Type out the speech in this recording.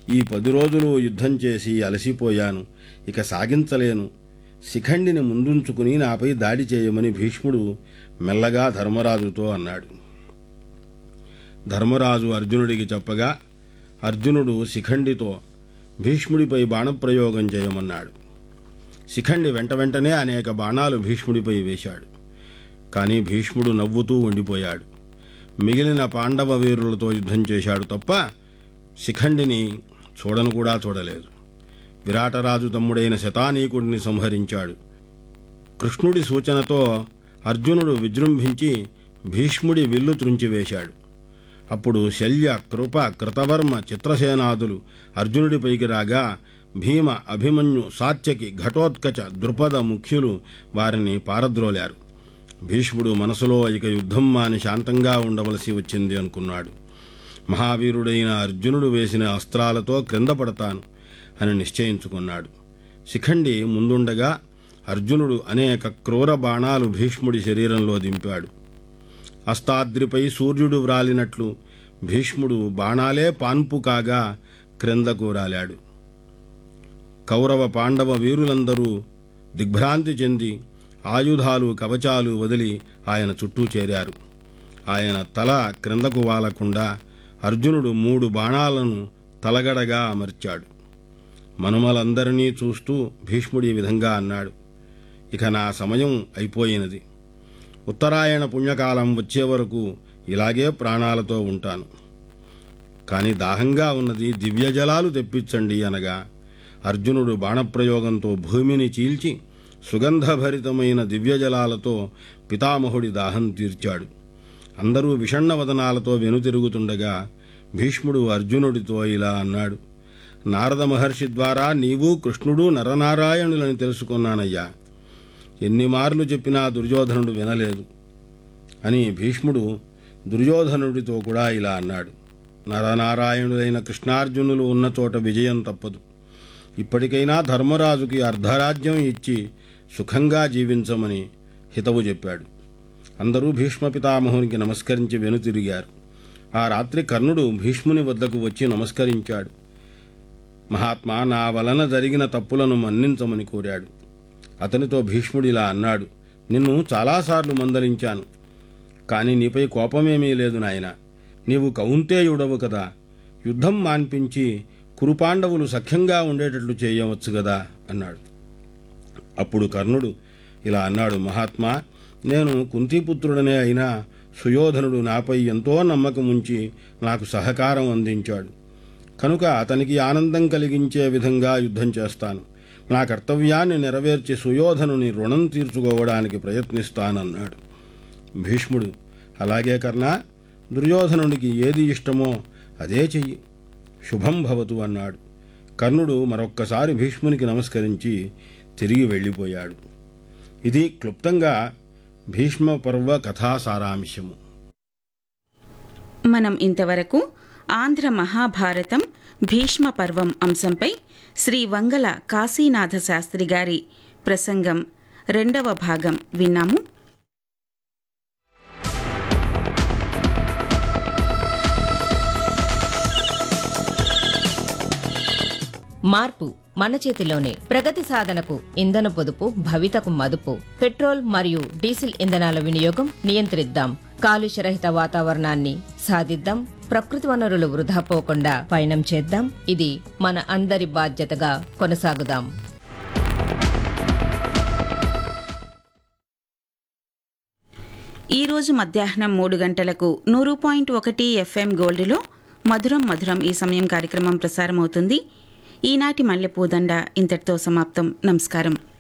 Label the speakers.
Speaker 1: ఈ పది రోజులు యుద్ధం చేసి అలసిపోయాను ఇక సాగించలేను శిఖండిని ముందుంచుకుని నాపై దాడి చేయమని భీష్ముడు మెల్లగా ధర్మరాజుతో అన్నాడు ధర్మరాజు అర్జునుడికి చెప్పగా అర్జునుడు శిఖండితో భీష్ముడిపై బాణప్రయోగం చేయమన్నాడు శిఖండి వెంట వెంటనే అనేక బాణాలు భీష్ముడిపై వేశాడు కానీ భీష్ముడు నవ్వుతూ ఉండిపోయాడు మిగిలిన పాండవ వీరులతో యుద్ధం చేశాడు తప్ప శిఖండిని చూడను కూడా చూడలేదు విరాటరాజు తమ్ముడైన శతానీకుడిని సంహరించాడు కృష్ణుడి సూచనతో అర్జునుడు విజృంభించి భీష్ముడి విల్లు త్రుంచివేశాడు అప్పుడు శల్య కృప కృతవర్మ చిత్రసేనాదులు అర్జునుడిపైకి రాగా భీమ అభిమన్యు సాత్యకి ఘటోత్కచ ద్రుపద ముఖ్యులు వారిని పారద్రోలారు భీష్ముడు మనసులో ఇక యుద్ధం మాని శాంతంగా ఉండవలసి వచ్చింది అనుకున్నాడు మహావీరుడైన అర్జునుడు వేసిన అస్త్రాలతో క్రింద పడతాను అని నిశ్చయించుకున్నాడు శిఖండి ముందుండగా అర్జునుడు అనేక క్రూర బాణాలు భీష్ముడి శరీరంలో దింపాడు అస్తాద్రిపై సూర్యుడు వ్రాలినట్లు భీష్ముడు బాణాలే పాన్పు కాగా క్రిందకు రాలాడు కౌరవ పాండవ వీరులందరూ దిగ్భ్రాంతి చెంది ఆయుధాలు కవచాలు వదిలి ఆయన చుట్టూ చేరారు ఆయన తల క్రిందకు వాలకుండా అర్జునుడు మూడు బాణాలను తలగడగా అమర్చాడు మనుమలందరినీ చూస్తూ భీష్ముడి ఈ విధంగా అన్నాడు ఇక నా సమయం అయిపోయినది ఉత్తరాయణ పుణ్యకాలం వచ్చే వరకు ఇలాగే ప్రాణాలతో ఉంటాను కానీ దాహంగా ఉన్నది దివ్య జలాలు తెప్పించండి అనగా అర్జునుడు బాణప్రయోగంతో భూమిని చీల్చి సుగంధభరితమైన దివ్య జలాలతో పితామహుడి దాహం తీర్చాడు అందరూ విషణ్ణ వదనాలతో వెనుతిరుగుతుండగా భీష్ముడు అర్జునుడితో ఇలా అన్నాడు నారద మహర్షి ద్వారా నీవు కృష్ణుడు నరనారాయణులని తెలుసుకున్నానయ్యా ఎన్ని మార్లు చెప్పినా దుర్యోధనుడు వినలేదు అని భీష్ముడు దుర్యోధనుడితో కూడా ఇలా అన్నాడు నరనారాయణులైన కృష్ణార్జునులు ఉన్న చోట విజయం తప్పదు ఇప్పటికైనా ధర్మరాజుకి అర్ధరాజ్యం ఇచ్చి సుఖంగా జీవించమని హితవు చెప్పాడు అందరూ భీష్మ పితామహునికి నమస్కరించి వెనుతిరిగారు ఆ రాత్రి కర్ణుడు భీష్ముని వద్దకు వచ్చి నమస్కరించాడు మహాత్మా నా వలన జరిగిన తప్పులను మన్నించమని కోరాడు అతనితో భీష్ముడు ఇలా అన్నాడు నిన్ను చాలాసార్లు మందలించాను కానీ నీపై కోపమేమీ లేదు నాయన నీవు కౌంతేయుడవు కదా యుద్ధం మాన్పించి కురుపాండవులు సఖ్యంగా ఉండేటట్లు చేయవచ్చు కదా అన్నాడు అప్పుడు కర్ణుడు ఇలా అన్నాడు మహాత్మా నేను కుంతిపుత్రుడనే అయినా సుయోధనుడు నాపై ఎంతో నమ్మకం ఉంచి నాకు సహకారం అందించాడు కనుక అతనికి ఆనందం కలిగించే విధంగా యుద్ధం చేస్తాను నా కర్తవ్యాన్ని నెరవేర్చి సుయోధనుని రుణం తీర్చుకోవడానికి ప్రయత్నిస్తానన్నాడు భీష్ముడు అలాగే కర్ణ దుర్యోధనునికి ఏది ఇష్టమో అదే చెయ్యి శుభం భవతు అన్నాడు కర్ణుడు మరొక్కసారి భీష్మునికి నమస్కరించి తిరిగి వెళ్ళిపోయాడు ఇది క్లుప్తంగా భీష్మ పర్వ కథా సారాంశము
Speaker 2: మనం ఇంతవరకు ఆంధ్ర మహాభారతం భీష్మ పర్వం అంశంపై శ్రీ వంగల కాశీనాథ శాస్త్రి గారి ప్రసంగం రెండవ భాగం విన్నాము
Speaker 3: మార్పు మన చేతిలోనే ప్రగతి సాధనకు ఇంధన పొదుపు భవితకు మదుపు పెట్రోల్ మరియు డీజిల్ ఇంధనాల వినియోగం నియంత్రిద్దాం కాలుష్యరహిత వాతావరణాన్ని సాధిద్దాం ప్రకృతి వనరులు వృధా పోకుండా పయనం చేద్దాం ఇది మన అందరి బాధ్యతగా కొనసాగుదాం
Speaker 2: ఈ రోజు మధ్యాహ్నం మూడు గంటలకు నూరు పాయింట్ ఒకటి ఎఫ్ఎం గోల్డ్లో మధురం మధురం ఈ సమయం కార్యక్రమం ప్రసారమవుతుంది ఈనాటి మల్లెపూదండ ఇంతటితో సమాప్తం నమస్కారం